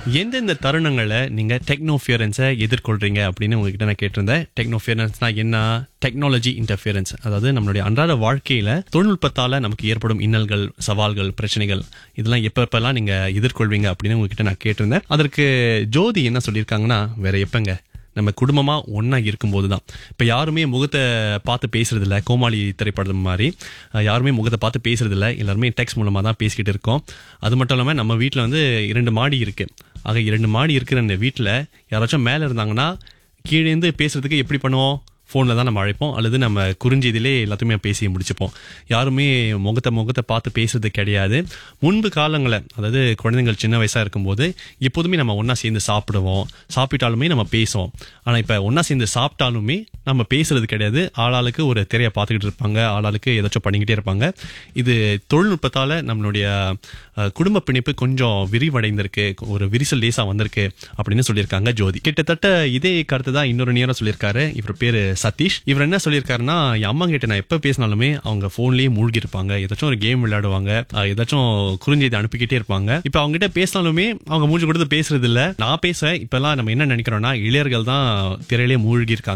எந்தெந்த தருணங்களை நீங்க டெக்னோஃபியரன்ஸை எதிர்கொள்றீங்க அப்படின்னு உங்ககிட்ட நான் கேட்டிருந்தேன் டெக்னோஃபியரன்ஸ்னா என்ன டெக்னாலஜி இன்டர்ஃபியரன்ஸ் அதாவது நம்மளுடைய அன்றாட வாழ்க்கையில தொழில்நுட்பத்தால நமக்கு ஏற்படும் இன்னல்கள் சவால்கள் பிரச்சனைகள் இதெல்லாம் எப்ப எப்பெல்லாம் நீங்க எதிர்கொள்வீங்க அப்படின்னு உங்ககிட்ட நான் கேட்டிருந்தேன் அதற்கு ஜோதி என்ன சொல்லியிருக்காங்கன்னா வேற எப்பங்க நம்ம குடும்பமா ஒண்ணா இருக்கும்போது தான் இப்போ யாருமே முகத்தை பார்த்து பேசுறது இல்ல கோமாளி திரைப்படம் மாதிரி அஹ், யாருமே முகத்தை பார்த்து பேசுறது இல்ல எல்லாருமே டெக்ஸ்ட் மூலமா தான் பேசிக்கிட்டு இருக்கோம் அது மட்டும் இல்லாம நம்ம வீட்டில் வந்து இரண்டு மாடி இருக்கு ஆக இரண்டு மாடி இருக்கிற இந்த வீட்டில் யாராச்சும் மேலே இருந்தாங்கன்னா கீழே இருந்து பேசுறதுக்கு எப்படி பண்ணுவோம் ஃபோனில் தான் நம்ம அழைப்போம் அல்லது நம்ம குறிஞ்செய்தியிலே எல்லாத்தையுமே பேசி முடிச்சுப்போம் யாருமே முகத்தை முகத்தை பார்த்து பேசுறது கிடையாது முன்பு காலங்களில் அதாவது குழந்தைகள் சின்ன வயசாக இருக்கும்போது எப்போதுமே நம்ம ஒன்றா சேர்ந்து சாப்பிடுவோம் சாப்பிட்டாலுமே நம்ம பேசுவோம் ஆனால் இப்போ ஒன்றா சேர்ந்து சாப்பிட்டாலுமே நம்ம பேசுறது கிடையாது ஆளாளுக்கு ஒரு திரையை பார்த்துக்கிட்டு இருப்பாங்க ஆளாளுக்கு ஏதாச்சும் பண்ணிக்கிட்டே இருப்பாங்க இது தொழில்நுட்பத்தால் நம்மளுடைய அஹ், குடும்ப பிணைப்பு கொஞ்சம் விரிவடைந்திருக்கு ஒரு விரிசல் லேசா வந்திருக்கு அப்படின்னு சொல்லியிருக்காங்க ஜோதி கிட்டத்தட்ட இதே கருத்து தான் இன்னொரு நேரம் சொல்லியிருக்காரு இவர் பேரு சதீஷ் இவர் என்ன சொல்லியிருக்காருன்னா என் அம்மா கிட்ட நான் எப்ப பேசினாலுமே அவங்க போன்லயே மூழ்கி இருப்பாங்க ஏதாச்சும் ஒரு கேம் விளையாடுவாங்க அஹ், ஏதாச்சும் குறுஞ்செய்தி அனுப்பிக்கிட்டே இருப்பாங்க இப்ப அவங்க கிட்ட பேசினாலுமே அவங்க மூஞ்சி கொடுத்து பேசுறது இல்ல நான் பேச இப்பெல்லாம் நம்ம என்ன நினைக்கிறோம்னா இளையர்கள் தான் திரையிலே மூழ்கி இருக்காங்க